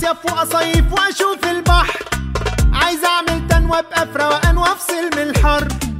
مصيف وأصيف وأشوف البحر عايز أعمل تنوى بأفرة وأن وأفصل من الحر